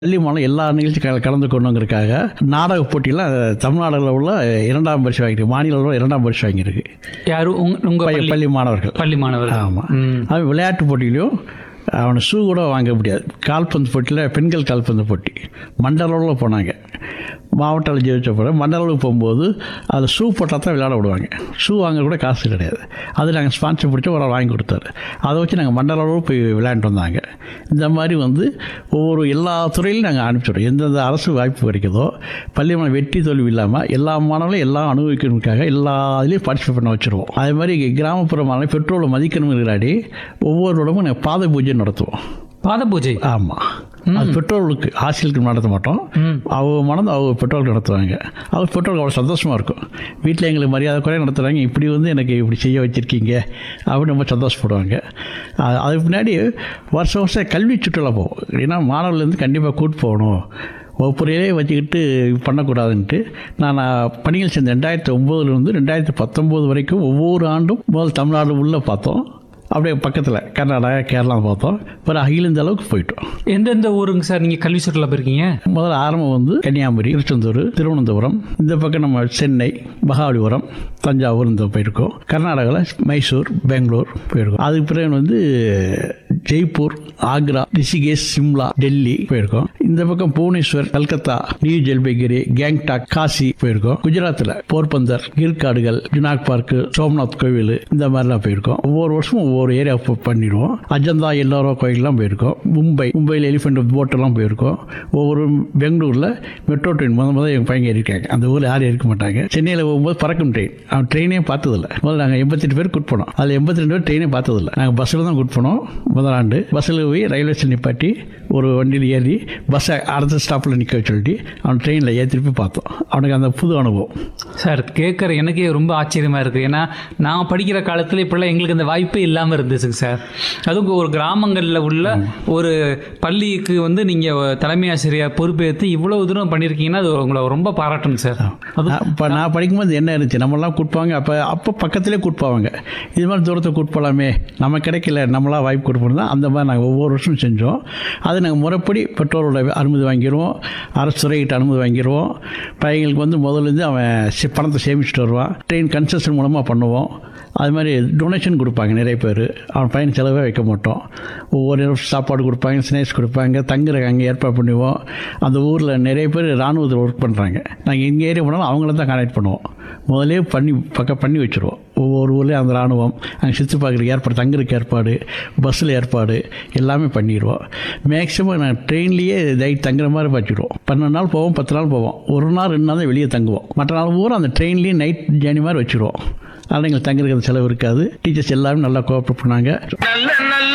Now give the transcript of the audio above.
பள்ளி மாநிலம் எல்லா நிகழ்ச்சி கல கலந்து கொண்டுங்கிறதுக்காக நாடக போட்டியில் தமிழ்நாடுல உள்ள இரண்டாம் பரிசு வாங்கியிருக்கு மாநில அளவில் இரண்டாம் பரிசு வாங்கியிருக்கு யாரும் உங்க உங்க பள்ளி பள்ளி பள்ளி மாணவர்கள் பள்ளி மாணவர்கள் ஆமாம் ம். அது விளையாட்டு போட்டியிலையும் அவனை ஷூ கூட வாங்க முடியாது கால்பந்து போட்டியில் பெண்கள் கால்பந்து போட்டி மண்டல அளவில் போனாங்க மாவட்ட அளவு ஜெயிச்ச பிறகு மண்டல அளவுக்கு போகும்போது அது ஷூ போட்டால் தான் விளையாட விடுவாங்க ஷூ வாங்க கூட காசு கிடையாது அது நாங்கள் ஸ்பான்சர் பிடிச்சி ஒரு ஆள் வாங்கி கொடுத்தாரு அதை வச்சு நாங்கள் மண்டல அளவு போய் விளையாண்டு வந்தாங்க இந்த மாதிரி வந்து ஒவ்வொரு எல்லா துறையிலும் நாங்கள் அனுப்பிச்சிடுறோம் எந்தெந்த அரசு வாய்ப்பு கிடைக்குதோ பள்ளி மாணவ வெற்றி தோல்வி இல்லாமல் எல்லா மாணவர்களும் எல்லாம் அனுபவிக்கணுக்காக எல்லா இதுலேயும் பார்ட்டிசிபேட் பண்ண வச்சுருவோம் அதே மாதிரி கிராமப்புற மாணவர்கள் பெற்றோரை மதிக்கணுங்கிறாடி ஒவ்வொரு இடமும் நாங்கள் பாத பூஜை நடத்துவோம் பாத பூஜை ஆமாம் அது பெற்றோர்களுக்கு ஆசிரியர்களுக்கு நடத்த மாட்டோம் அவங்க மனது அவங்க பெற்றோர்களுக்கு நடத்துவாங்க அவங்க பெற்றோர்களுக்கு அவ்வளோ சந்தோஷமாக இருக்கும் வீட்டில் எங்களுக்கு மரியாதை குறைய நடத்துகிறாங்க இப்படி வந்து எனக்கு இப்படி செய்ய வச்சுருக்கீங்க அப்படின்னு ரொம்ப சந்தோஷப்படுவாங்க அது அதுக்கு பின்னாடி வருஷம் வருஷம் கல்வி சுற்றுலா போவோம் ஏன்னா மாணவர்கள்லேருந்து கண்டிப்பாக கூட்டு போகணும் வகுப்புறையிலே வச்சுக்கிட்டு பண்ணக்கூடாதுன்ட்டு நான் பணிகள் சேர்ந்த ரெண்டாயிரத்தி ஒம்போதுலேருந்து ரெண்டாயிரத்தி பத்தொம்போது வரைக்கும் ஒவ்வொரு ஆண்டும் முதல் தமிழ்நாடு உள்ளே பார்த்தோம் அப்படியே பக்கத்தில் கர்நாடகா கேரளா பார்த்தோம் அப்புறம் அகில இந்த அளவுக்கு போயிட்டோம் எந்தெந்த ஊருங்க சார் நீங்க கல்வி சுற்றுலா போயிருக்கீங்க முதல்ல ஆரம்பம் வந்து கன்னியாகுமரி திருச்செந்தூர் திருவனந்தபுரம் இந்த பக்கம் நம்ம சென்னை மகாபலிபுரம் தஞ்சாவூர் இந்த போயிருக்கோம் கர்நாடகாவில் மைசூர் பெங்களூர் போயிருக்கோம் அதுக்கு பிறகு வந்து ஜெய்ப்பூர் ஆக்ரா ரிஷிகேஷ் சிம்லா டெல்லி போயிருக்கோம் இந்த பக்கம் புவனேஸ்வர் கல்கத்தா நியூ ஜல்பைகுரி கேங்டாக் காசி போயிருக்கோம் குஜராத்தில் போர்பந்தர் கீர்காடுகள் ஜுனாக் பார்க்கு சோம்நாத் கோவில் இந்த மாதிரிலாம் போயிருக்கோம் ஒவ்வொரு வருஷமும் ஒவ்வொரு ஏரியா பண்ணிடுவோம் அஜந்தா எல்லோரோ கோயிலெலாம் போயிருக்கோம் மும்பை மும்பையில் எலிஃபென்ட் போட்டெல்லாம் போயிருக்கோம் ஒவ்வொரு பெங்களூரில் மெட்ரோ ட்ரெயின் முதல் முதல்ல எங்கள் பையன் இருக்காங்க அந்த ஊரில் யாரும் இருக்க மாட்டாங்க சென்னையில் போகும்போது பறக்கும் ட்ரெயின் அவன் ட்ரெயினே பார்த்ததில்ல முதல்ல நாங்கள் எண்பத்தெட்டு பேர் கூட்டு போனோம் அதில் எண்பத்தி ரெண்டு பேர் ட்ரெயினே பார்த்ததில்ல நாங்கள் பஸ்ஸில் தான் கூட்டு போனோம் முதல் ஆண்டு பஸ்ஸில் போய் ரயில்வே ஸ்டேஷன் நிப்பாட்டி ஒரு வண்டியில் ஏறி பஸ்ஸை அடுத்த ஸ்டாப்பில் நிற்க சொல்லிட்டு அவன் ட்ரெயினில் ஏற்றிட்டு போய் பார்த்தோம் அவனுக்கு அந்த புது அனுபவம் சார் கேட்குற எனக்கே ரொம்ப ஆச்சரியமா இருக்கு ஏன்னா நான் படிக்கிற காலத்துல இப்படிலாம் எங்களுக்கு அந்த வாய்ப்பே இல்லாமல் இருந்துச்சுங்க சார் அதுவும் ஒரு கிராமங்களில் உள்ள ஒரு பள்ளிக்கு வந்து நீங்க தலைமை ஆசிரியர் பொறுப்பேற்று இவ்வளவு தூரம் பண்ணியிருக்கீங்கன்னா அது உங்களை ரொம்ப பாராட்டணும் சார் அது இப்போ நான் படிக்கும்போது என்ன இருந்துச்சு நம்மளாம் கூட்பாங்க அப்போ அப்போ பக்கத்திலே கூட்பாவாங்க இது மாதிரி தூரத்தை கூட்போலாமே நம்ம கிடைக்கல நம்மளா வாய்ப்பு கொடுப்போம் தான் அந்த மாதிரி நாங்கள் ஒவ்வொரு வருஷம் செஞ்சோம் அது நாங்கள் முறைப்படி பெற்றோரோட அனுமதி வாங்கிடுவோம் அரசு துறைகிட்ட அனுமதி வாங்கிடுவோம் பையங்களுக்கு வந்து முதல்லேருந்து அவன் சே- பணத்தை சேமிச்சுட்டு வருவான் ட்ரெயின் கன்செஷன் மூலமாக பண்ணுவோம் அது மாதிரி டொனேஷன் கொடுப்பாங்க நிறைய பேர் அவன் பையன் செலவே வைக்க மாட்டோம் ஒவ்வொரு நேரம் சாப்பாடு கொடுப்பாங்க ஸ்நாக்ஸ் கொடுப்பாங்க தங்குற அங்கே ஏற்பாடு பண்ணுவோம் அந்த ஊரில் நிறைய பேர் இராணுவத்தில் ஒர்க் பண்ணுறாங்க நாங்கள் எங்கள் ஏரியா போனாலும் அவங்கள தான் கான்டாக்ட் பண்ணுவோம் முதலே பண்ணி பக்கம் பண்ணி வச்சுருவோம் ஒவ்வொரு ஊர்லேயும் அந்த இராணுவம் அங்கே சுற்றி பார்க்குறதுக்கு ஏற்பாடு தங்குறதுக்கு ஏற்பாடு பஸ்ஸில் ஏற்பாடு எல்லாமே பண்ணிடுவோம் மேக்ஸிமம் நாங்கள் ட்ரெயின்லேயே நைட் தங்குற மாதிரி வச்சுருவோம் பன்னெண்டு நாள் போவோம் பத்து நாள் போவோம் ஒரு நாள் ரெண்டு நாள் தான் வெளியே தங்குவோம் மற்ற நாள் பூரா அந்த ட்ரெயின்லேயே நைட் ஜேர்னி மாதிரி வச்சுருவோம் அதனால் எங்களுக்கு தங்குறதுக்கு செலவு இருக்காது டீச்சர்ஸ் எல்லாமே நல்லா கோஆப்ரேட் பண்ணாங்க நல்ல